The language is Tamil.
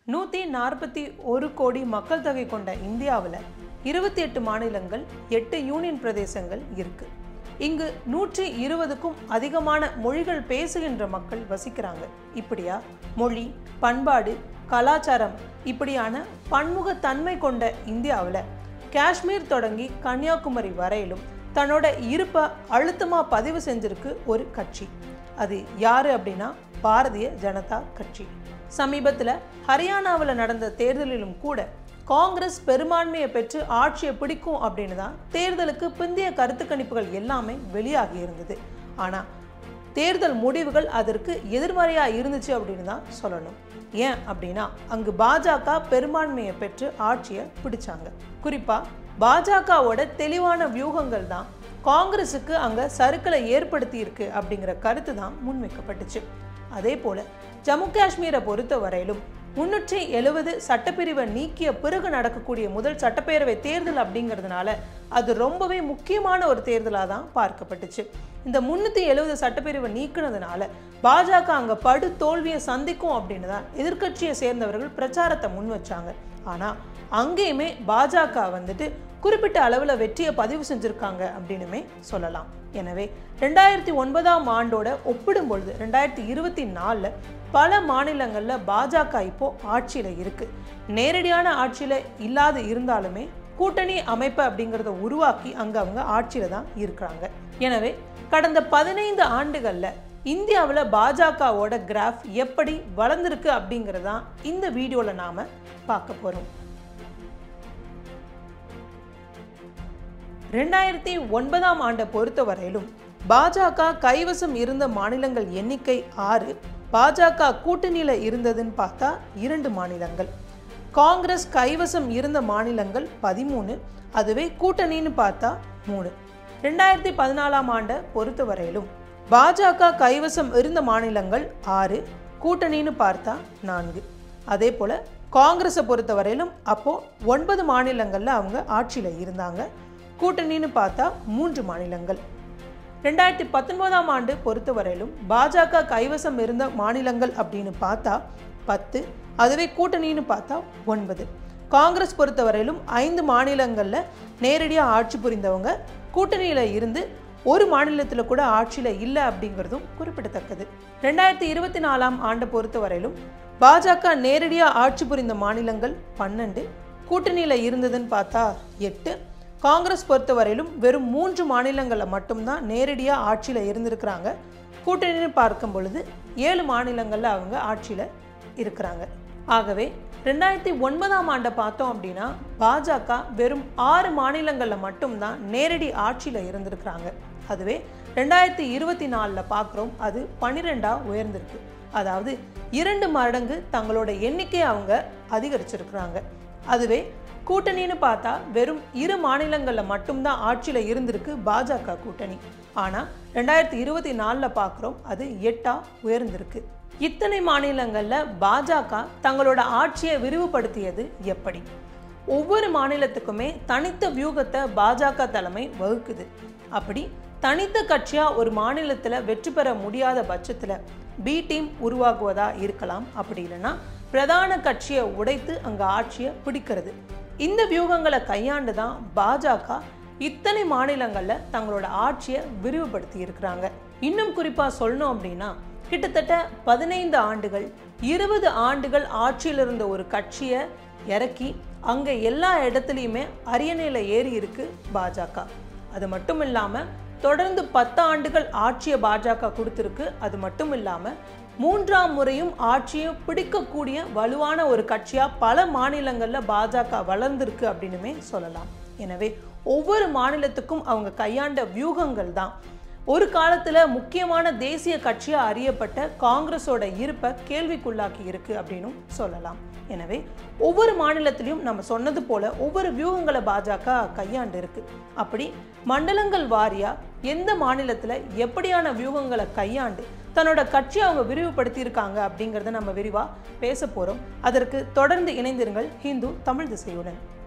நூற்றி நாற்பத்தி ஒரு கோடி மக்கள் தொகை கொண்ட இந்தியாவில் இருபத்தி எட்டு மாநிலங்கள் எட்டு யூனியன் பிரதேசங்கள் இருக்கு இங்கு நூற்றி இருபதுக்கும் அதிகமான மொழிகள் பேசுகின்ற மக்கள் வசிக்கிறாங்க இப்படியா மொழி பண்பாடு கலாச்சாரம் இப்படியான பன்முகத்தன்மை கொண்ட இந்தியாவில் காஷ்மீர் தொடங்கி கன்னியாகுமரி வரையிலும் தன்னோட இருப்பை அழுத்தமாக பதிவு செஞ்சிருக்கு ஒரு கட்சி அது யாரு அப்படின்னா பாரதிய ஜனதா கட்சி சமீபத்தில் ஹரியானாவில் நடந்த தேர்தலிலும் கூட காங்கிரஸ் பெரும்பான்மையை பெற்று ஆட்சியை பிடிக்கும் அப்படின்னு தான் தேர்தலுக்கு பிந்தைய கருத்து கணிப்புகள் எல்லாமே வெளியாகி இருந்தது ஆனால் தேர்தல் முடிவுகள் அதற்கு எதிர்மறையாக இருந்துச்சு அப்படின்னு தான் சொல்லணும் ஏன் அப்படின்னா அங்கு பாஜக பெரும்பான்மையை பெற்று ஆட்சியை பிடிச்சாங்க குறிப்பாக பாஜகவோட தெளிவான வியூகங்கள் தான் காங்கிரஸுக்கு அங்கே சறுக்கலை ஏற்படுத்தி இருக்கு அப்படிங்கிற கருத்து தான் முன்வைக்கப்பட்டுச்சு அதே போல ஜம்மு காஷ்மீரை பொறுத்த வரையிலும் முன்னூற்றி எழுபது சட்டப்பிரிவை நீக்கிய பிறகு நடக்கக்கூடிய முதல் சட்டப்பேரவை தேர்தல் அப்படிங்கிறதுனால அது ரொம்பவே முக்கியமான ஒரு தேர்தலாக தான் பார்க்கப்பட்டுச்சு இந்த முன்னூற்றி எழுபது சட்டப்பிரிவை நீக்கினதுனால பாஜக அங்கே படு தோல்வியை சந்திக்கும் அப்படின்னு தான் எதிர்க்கட்சியை சேர்ந்தவர்கள் பிரச்சாரத்தை முன் வச்சாங்க ஆனால் அங்கேயுமே பாஜக வந்துட்டு குறிப்பிட்ட அளவில் வெற்றியை பதிவு செஞ்சுருக்காங்க அப்படின்னுமே சொல்லலாம் எனவே ரெண்டாயிரத்தி ஒன்பதாம் ஆண்டோட ஒப்பிடும் பொழுது ரெண்டாயிரத்தி இருபத்தி நாலில் பல மாநிலங்களில் பாஜக இப்போ ஆட்சியில் இருக்கு நேரடியான ஆட்சியில் இல்லாது இருந்தாலுமே கூட்டணி அமைப்பு அப்படிங்கிறத உருவாக்கி அங்கே அவங்க ஆட்சியில் தான் இருக்கிறாங்க எனவே கடந்த பதினைந்து ஆண்டுகளில் இந்தியாவில் பாஜகவோட கிராஃப் எப்படி வளர்ந்துருக்கு அப்படிங்கிறதான் இந்த வீடியோவில் நாம் பார்க்க போகிறோம் ரெண்டாயிரத்தி ஒன்பதாம் ஆண்டை பொறுத்தவரையிலும் பாஜக கைவசம் இருந்த மாநிலங்கள் எண்ணிக்கை ஆறு பாஜக கூட்டணியில் இருந்ததுன்னு பார்த்தா இரண்டு மாநிலங்கள் காங்கிரஸ் கைவசம் இருந்த மாநிலங்கள் பதிமூணு அதுவே கூட்டணின்னு பார்த்தா மூணு ரெண்டாயிரத்தி பதினாலாம் ஆண்டை பொறுத்தவரையிலும் பாஜக கைவசம் இருந்த மாநிலங்கள் ஆறு கூட்டணின்னு பார்த்தா நான்கு அதே போல் காங்கிரஸை பொறுத்தவரையிலும் அப்போது ஒன்பது மாநிலங்களில் அவங்க ஆட்சியில் இருந்தாங்க கூட்டணின்னு பார்த்தா மூன்று மாநிலங்கள் ரெண்டாயிரத்தி பத்தொன்பதாம் ஆண்டு பொறுத்தவரையிலும் பாஜக கைவசம் இருந்த மாநிலங்கள் அப்படின்னு பார்த்தா பத்து அதுவே கூட்டணின்னு பார்த்தா ஒன்பது காங்கிரஸ் பொறுத்தவரையிலும் ஐந்து மாநிலங்களில் நேரடியாக ஆட்சி புரிந்தவங்க கூட்டணியில் இருந்து ஒரு மாநிலத்தில் கூட ஆட்சியில் இல்லை அப்படிங்கிறதும் குறிப்பிடத்தக்கது ரெண்டாயிரத்தி இருபத்தி நாலாம் ஆண்டை பொறுத்தவரையிலும் பாஜக நேரடியாக ஆட்சி புரிந்த மாநிலங்கள் பன்னெண்டு கூட்டணியில் இருந்ததுன்னு பார்த்தா எட்டு காங்கிரஸ் பொறுத்தவரையிலும் வெறும் மூன்று மாநிலங்களில் மட்டும்தான் நேரடியாக ஆட்சியில் இருந்திருக்கிறாங்க கூட்டணின்னு பார்க்கும் பொழுது ஏழு மாநிலங்களில் அவங்க ஆட்சியில் இருக்கிறாங்க ஆகவே ரெண்டாயிரத்தி ஒன்பதாம் ஆண்டை பார்த்தோம் அப்படின்னா பாஜக வெறும் ஆறு மாநிலங்களில் மட்டும்தான் நேரடி ஆட்சியில் இருந்திருக்கிறாங்க அதுவே ரெண்டாயிரத்தி இருபத்தி நாலில் பார்க்குறோம் அது பன்னிரெண்டாக உயர்ந்திருக்கு அதாவது இரண்டு மடங்கு தங்களோட எண்ணிக்கையை அவங்க அதிகரிச்சிருக்கிறாங்க அதுவே கூட்டணின்னு பார்த்தா வெறும் இரு மாநிலங்களில் மட்டும்தான் ஆட்சியில் இருந்திருக்கு பாஜக கூட்டணி ஆனால் ரெண்டாயிரத்தி இருபத்தி நாலில் பார்க்குறோம் அது எட்டா உயர்ந்திருக்கு இத்தனை மாநிலங்களில் பாஜக தங்களோட ஆட்சியை விரிவுபடுத்தியது எப்படி ஒவ்வொரு மாநிலத்துக்குமே தனித்த வியூகத்தை பாஜக தலைமை வகுக்குது அப்படி தனித்த கட்சியாக ஒரு மாநிலத்தில் வெற்றி பெற முடியாத பட்சத்தில் பி டீம் உருவாகுவதா இருக்கலாம் அப்படி இல்லைன்னா பிரதான கட்சியை உடைத்து அங்கே ஆட்சியை பிடிக்கிறது இந்த வியூகங்களை கையாண்டு தான் பாஜக இத்தனை மாநிலங்களில் தங்களோட ஆட்சியை விரிவுபடுத்தி இருக்கிறாங்க இன்னும் குறிப்பாக சொல்லணும் அப்படின்னா கிட்டத்தட்ட பதினைந்து ஆண்டுகள் இருபது ஆண்டுகள் ஆட்சியில் இருந்த ஒரு கட்சியை இறக்கி அங்கே எல்லா இடத்துலையுமே அரியணையில் ஏறி இருக்கு பாஜக அது மட்டும் இல்லாமல் தொடர்ந்து பத்து ஆண்டுகள் ஆட்சியை பாஜக கொடுத்துருக்கு அது மட்டும் இல்லாமல் மூன்றாம் முறையும் ஆட்சியை பிடிக்கக்கூடிய வலுவான ஒரு கட்சியாக பல மாநிலங்களில் பாஜக வளர்ந்திருக்கு அப்படின்னுமே சொல்லலாம் எனவே ஒவ்வொரு மாநிலத்துக்கும் அவங்க கையாண்ட வியூகங்கள் தான் ஒரு காலத்தில் முக்கியமான தேசிய கட்சியாக அறியப்பட்ட காங்கிரஸோட இருப்பை கேள்விக்குள்ளாக்கி இருக்கு அப்படின்னும் சொல்லலாம் எனவே ஒவ்வொரு மாநிலத்திலையும் நம்ம சொன்னது போல ஒவ்வொரு வியூகங்களை பாஜக கையாண்டு இருக்கு அப்படி மண்டலங்கள் வாரியா எந்த மாநிலத்தில் எப்படியான வியூகங்களை கையாண்டு தன்னோட கட்சி அவங்க விரிவுபடுத்தி இருக்காங்க அப்படிங்கிறத நம்ம விரிவாக பேச போகிறோம் அதற்கு தொடர்ந்து இணைந்திருங்கள் ஹிந்து தமிழ் திசையுடன்